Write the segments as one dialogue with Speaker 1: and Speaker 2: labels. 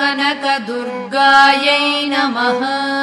Speaker 1: కనకదుర్గాయై నమః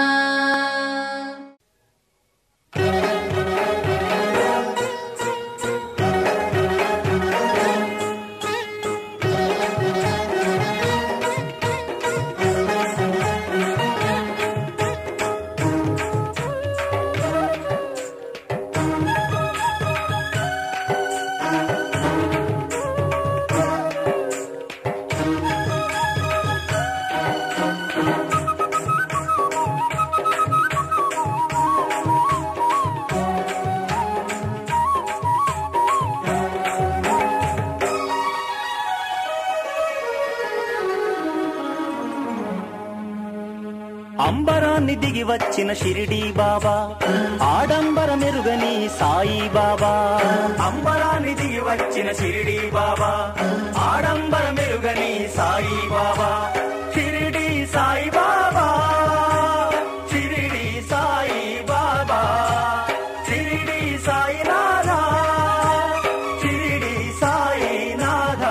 Speaker 2: అంబరాన్ని దిగి వచ్చిన షిరిడి బాబా ఆడంబర మెరుగని సాయి బాబా అంబరాన్ని దిగి వచ్చిన షిరిడి బాబా ఆడంబర మెరుగని సాయి బాబా షిరిడి సాయి బాబా షిరిడి సాయి బాబా షిరిడి సాయి నాథా షిరిడి సాయి నాథా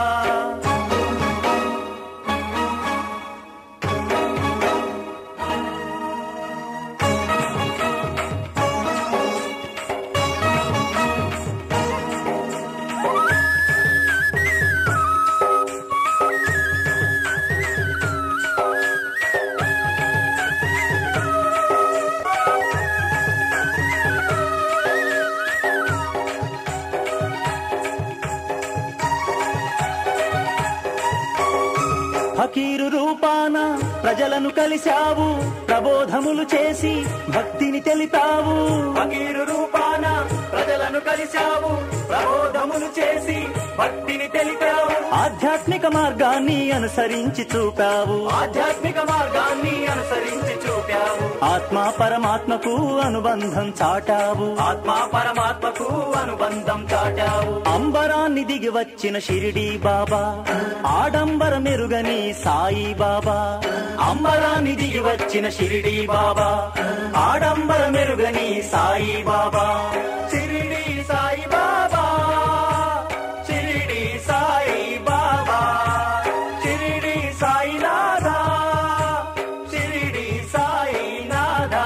Speaker 2: ఫకీరు రూపాన ప్రజలను కలిశావు ప్రబోధములు చేసి భక్తిని తెలిపావు ఫకీరు రూపాన ప్రజలను కలిశావు ప్రబోధములు చేసి భక్తిని తెలిపావు ఆధ్యాత్మిక మార్గాన్ని అనుసరించి చూపావు ఆధ్యాత్మిక మార్గాన్ని అనుసరించి చూపావు ఆత్మ పరమాత్మకు అనుబంధం చాటావు ఆత్మ పరమాత్మకు అనుబంధం చాటావు అంబరాన్ని దిగి వచ్చిన షిరిడి బాబా ఆడంబర మెరుగని సాయి బాబా అంబరాన్ని దిగి వచ్చిన షిరిడి బాబా ఆడంబర మెరుగని సాయి బాబా షిరిడి సాయి బాబా షిరిడి సాయి బాబా షిరిడి సాయి నాథా షిరిడి సాయి నాథా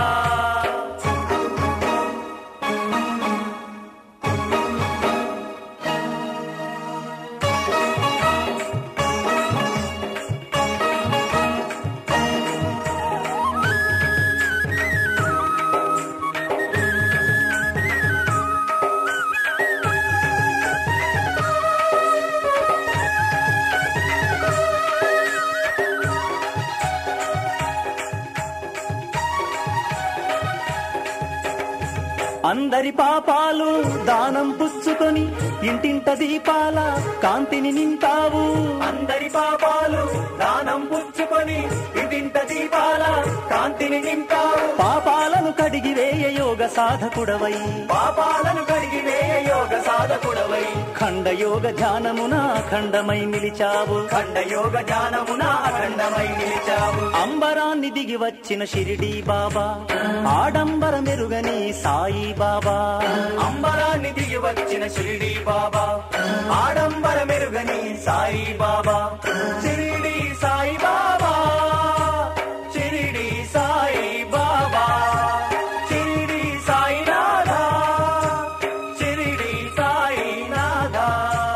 Speaker 2: అందరి పాపాలు దానం పుచ్చుకొని ఇంటింట దీపాల కాంతిని నింపావు అందరి పాపాలు దానం పుచ్చుకొని ఇంటింట దీపాల కాంతిని నింపావు పాపాలను కడిగి వేయ యోగ సాధకుడవై పాపాలను కడిగి వేయ యోగ సాధకుడవై ఖండ యోగ ధ్యానమున అఖండమై నిలిచావు ఖండ యోగ ధ్యానమున అఖండమై నిలిచావు అంబరాన్ని దిగి వచ్చిన షిరిడి బాబా ఆడంబర మెరుగని సాయి బాబా అంబరాన్ని దిగి వచ్చిన షిరిడి బాబా ఆడంబర మెరుగని సాయి బాబా షిరిడి సాయి బాబా షిరిడి సాయి బాబా షిరిడి సాయి నాథా షిరిడి సాయి నాథా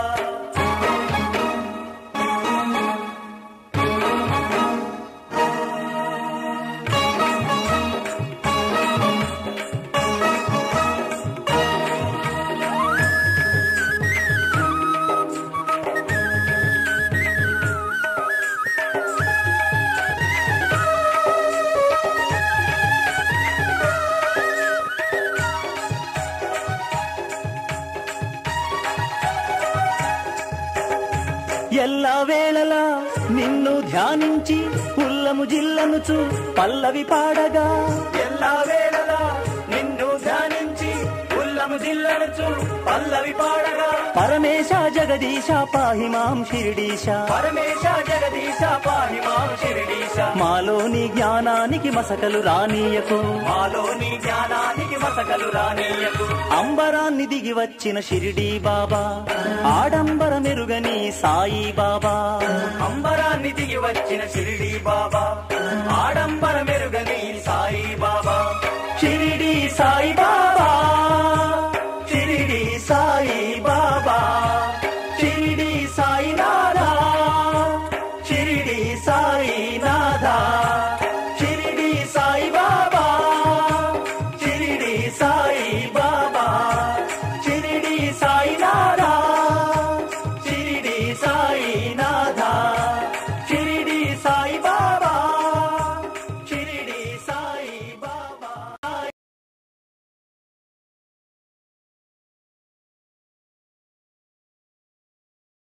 Speaker 2: ఎల్లా వేళలా నిన్ను ధ్యానించి ఉల్లము జిల్లనుచు పల్లవి పాడగా ఎల్లా వేళలా నిన్ను ధ్యానించి ఉల్లము జిల్లనుచు పల్లవి పాడగా పరమేశ జగదీశ పాహి మాం షిరిడీశ పరమేశ జగదీశ పాహి మాం షిరిడీశ మాలోని జ్ఞానానికి మసకలు రానీయకు మాలోని జ్ఞానానికి మసకలు రానీయకు అంబరాన్ని దిగి వచ్చిన షిరిడీ బాబా ఆడంబర మెరుగని సాయి బాబా అంబరాన్ని దిగి వచ్చిన షిరిడీ బాబా ఆడంబర మెరుగని సాయి బాబా షిరిడీ సాయి బాబా